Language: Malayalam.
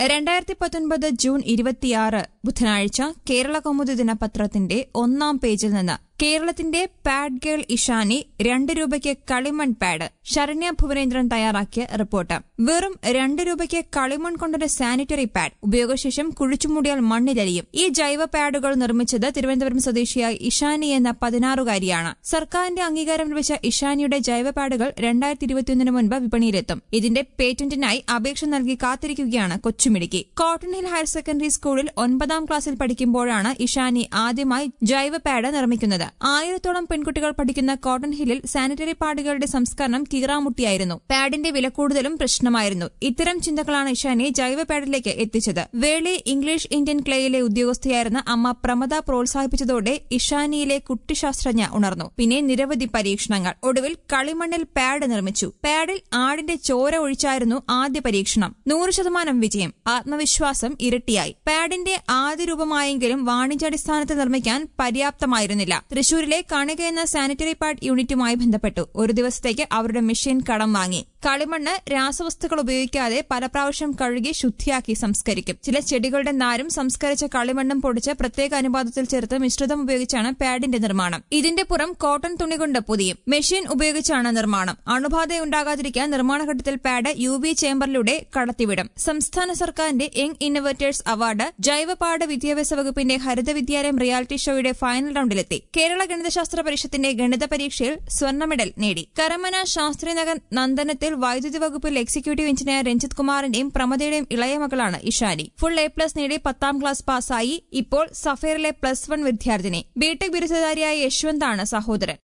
രണ്ടായിരത്തി പത്തൊൻപത് ജൂൺ ഇരുപത്തിയാറ് ബുധനാഴ്ച കേരള കൗമുദി ദിനപത്രത്തിന്റെ ഒന്നാം പേജിൽ നിന്ന് കേരളത്തിന്റെ പാഡ് ഗേൾ ഇഷാനി രണ്ട് രൂപയ്ക്ക് കളിമൺ പാഡ് ശരണ്യ ഭുവനേന്ദ്രൻ തയ്യാറാക്കിയ റിപ്പോർട്ട് വെറും രണ്ട് രൂപയ്ക്ക് കളിമൺ കൊണ്ടൊരു സാനിറ്ററി പാഡ് ഉപയോഗശേഷം കുഴിച്ചുമൂടിയാൽ മണ്ണിലരിയും ഈ ജൈവ പാഡുകൾ നിർമ്മിച്ചത് തിരുവനന്തപുരം സ്വദേശിയായ ഇഷാനി എന്ന പതിനാറുകാരിയാണ് സർക്കാരിന്റെ അംഗീകാരം ലഭിച്ച ഇഷാനിയുടെ ജൈവ പാഡുകൾ രണ്ടായിരത്തി ഇരുപത്തിയൊന്നിന് മുൻപ് വിപണിയിലെത്തും ഇതിന്റെ പേറ്റന്റിനായി അപേക്ഷ നൽകി കാത്തിരിക്കുകയാണ് കൊച്ചുമിടുക്കി കോട്ടൺ ഹിൽ ഹയർ സെക്കൻഡറി സ്കൂളിൽ ഒൻപതാം ക്ലാസ്സിൽ പഠിക്കുമ്പോഴാണ് ഇഷാനി ആദ്യമായി ജൈവ പാഡ് നിർമ്മിക്കുന്നത് ആയിരത്തോളം പെൺകുട്ടികൾ പഠിക്കുന്ന കോട്ടൺ ഹില്ലിൽ സാനിറ്ററി പാഡുകളുടെ സംസ്കരണം കീറാമുട്ടിയായിരുന്നു പാഡിന്റെ വില കൂടുതലും പ്രശ്നമായിരുന്നു ഇത്തരം ചിന്തകളാണ് ഇഷാനിയെ ജൈവ പാഡിലേക്ക് എത്തിച്ചത് വേളി ഇംഗ്ലീഷ് ഇന്ത്യൻ ക്ലേയിലെ ഉദ്യോഗസ്ഥയായിരുന്ന അമ്മ പ്രമദ പ്രോത്സാഹിപ്പിച്ചതോടെ ഇഷാനിയിലെ കുട്ടിശാസ്ത്രജ്ഞ ഉണർന്നു പിന്നെ നിരവധി പരീക്ഷണങ്ങൾ ഒടുവിൽ കളിമണ്ണിൽ പാഡ് നിർമ്മിച്ചു പാഡിൽ ആടിന്റെ ചോര ഒഴിച്ചായിരുന്നു ആദ്യ പരീക്ഷണം നൂറ് ശതമാനം വിജയം ആത്മവിശ്വാസം ഇരട്ടിയായി പാഡിന്റെ ആദ്യ രൂപമായെങ്കിലും വാണിജ്യാടിസ്ഥാനത്തിൽ നിർമ്മിക്കാൻ പര്യാപ്തമായിരുന്നില്ല തൃശൂരിലെ കണിക എന്ന സാനിറ്ററി പാഡ് യൂണിറ്റുമായി ബന്ധപ്പെട്ടു ഒരു ദിവസത്തേക്ക് അവരുടെ മെഷീൻ കടം വാങ്ങി കളിമണ്ണ് രാസവസ്തുക്കൾ ഉപയോഗിക്കാതെ പല പ്രാവശ്യം കഴുകി ശുദ്ധിയാക്കി സംസ്കരിക്കും ചില ചെടികളുടെ നാരും സംസ്കരിച്ച കളിമണ്ണും പൊടിച്ച് പ്രത്യേക അനുപാതത്തിൽ ചേർത്ത് മിശ്രിതം ഉപയോഗിച്ചാണ് പാഡിന്റെ നിർമ്മാണം ഇതിന്റെ പുറം കോട്ടൺ തുണി കൊണ്ട് പൊതിയും മെഷീൻ ഉപയോഗിച്ചാണ് നിർമ്മാണം അണുബാധയുണ്ടാകാതിരിക്കാൻ നിർമ്മാണഘട്ടത്തിൽ പാഡ് യു വി ചേംബറിലൂടെ കടത്തിവിടും സംസ്ഥാന സർക്കാരിന്റെ യങ് ഇന്നോവേറ്റേഴ്സ് അവാർഡ് ജൈവപാഠ വിദ്യാഭ്യാസ വകുപ്പിന്റെ ഹരിത വിദ്യാലയം റിയാലിറ്റി ഷോയുടെ ഫൈനൽ റൌണ്ടിലെത്തി കേരള ഗണിതശാസ്ത്ര പരിഷത്തിന്റെ ഗണിത പരീക്ഷയിൽ സ്വർണ്ണ മെഡൽ നേടി കരമന ശാസ്ത്രിനഗർ നന്ദനത്തിൽ വൈദ്യുതി വകുപ്പിൽ എക്സിക്യൂട്ടീവ് എഞ്ചിനീയർ രഞ്ജിത് കുമാറിന്റെയും പ്രമദയുടെയും ഇളയ മകളാണ് ഇഷാനി ഫുൾ എ പ്ലസ് നേടി പത്താം ക്ലാസ് പാസ്സായി ഇപ്പോൾ സഫേറിലെ പ്ലസ് വൺ വിദ്യാർത്ഥിനി ബിടെക് ബിരുദധാരിയായ യശ്വന്താണ് സഹോദരൻ